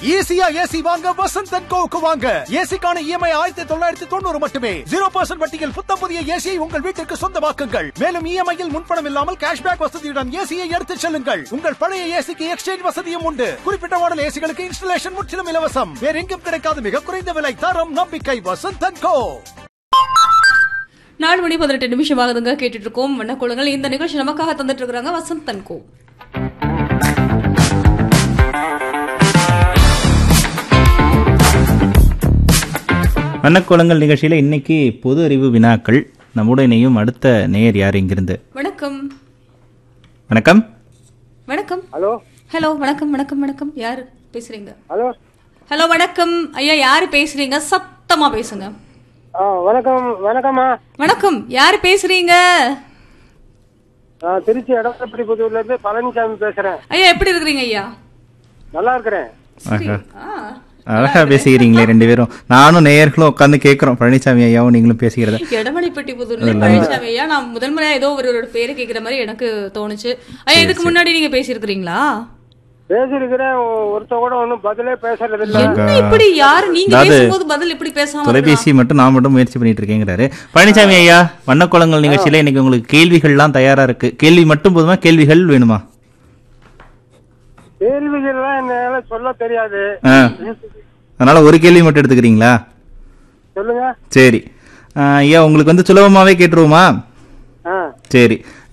ஈஸியா ஏசி வாங்க வசந்த் அண்ட் கோவுக்கு வாங்க ஏசிக்கான இஎம்ஐ ஆயிரத்தி தொள்ளாயிரத்தி தொண்ணூறு மட்டுமே ஜீரோ பர்சன்ட் வட்டியில் புத்தம் புதிய ஏசியை உங்கள் வீட்டிற்கு சொந்தமாக்குங்கள் மேலும் இஎம்ஐயில் முன்பணம் இல்லாமல் கேஷ்பேக் வசதியுடன் ஏசியை எடுத்துச் செல்லுங்கள் உங்கள் பழைய ஏசிக்கு எக்ஸ்சேஞ்ச் வசதியும் உண்டு குறிப்பிட்ட மாடல் ஏசிகளுக்கு இன்ஸ்டலேஷன் முற்றிலும் இலவசம் வேற எங்கும் கிடைக்காத மிக குறைந்த விலை தரம் நம்பிக்கை வசந்த் அண்ட் கோ நாலு மணி பதினெட்டு நிமிஷம் ஆகுதுங்க கேட்டுட்டு இருக்கோம் வண்ணக்குளங்கள் இந்த நிகழ்ச்சி நமக்காக தந்துட்டு இருக்காங்க வசந்த் தன்கோ வண்ணக்கோலங்கள் நிகழ்ச்சியில் இன்னைக்கு பொது அறிவு வினாக்கள் நம்முடன் இணையும் அடுத்த நேயர் யார் இங்கிருந்து வணக்கம் வணக்கம் வணக்கம் ஹலோ ஹலோ வணக்கம் வணக்கம் வணக்கம் யாரு பேசுறீங்க ஹலோ ஹலோ வணக்கம் ஐயா யாரு பேசுறீங்க சத்தமா பேசுங்க ஆ வணக்கம் வணக்கம்மா வணக்கம் யாரு பேசுறீங்க நான் திருச்சி எடப்பாடி புதூர்ல இருந்து பழனிசாமி பேசுறேன் ஐயா எப்படி இருக்கிறீங்க ஐயா நல்லா இருக்கிறேன் சரி. ஆஹா. ஆ. அழகா பேசுகிறீங்களே ரெண்டு பேரும் நானும் நேயர்களும் உட்காந்து கேட்குறோம் பழனிசாமி ஐயாவும் நீங்களும் பேசுகிறத எடமலைப்பட்டி புதூர்ல பழனிசாமி ஐயா நான் முதல் முறையா ஏதோ ஒருவரோட பேரை கேக்குற மாதிரி எனக்கு தோணுச்சு ஐயா இதுக்கு முன்னாடி நீங்க பேசியிருக்கிறீங்களா பேசியிருக்கிறேன் ஒ- ஒருத்த கூட ஒன்றும் பதிலே பேசுறது இல்ல என்ன இப்படி யாரு நீங்க அதாவது பேசும்போது பதில் இப்படி பேசாம இருக்கலாம்? தொலைபேசி மட்டும் நான் மட்டும் முயற்சி பண்ணிட்டு இருக்கேங்கிறாரு பழனிசாமி ஐயா வண்ணக்கோலங்கள் நிகழ்ச்சியில இன்னைக்கு உங்களுக்கு கேள்விகள்லாம் தயாரா இருக்கு கேள்வி மட்டும் போதுமா கேள்விகள் வேணுமா கேள்விகள்லாம் என்னால சொல்ல தெரியாது ஆ. அதனால ஒரு கேள்வி மட்டும் எடுத்துக்கிறீங்களா சொல்லுங்க சரி ஆ, ஐயா உங்களுக்கு வந்து சுலபமாவே கேட்டுருவோமா ஆ சரி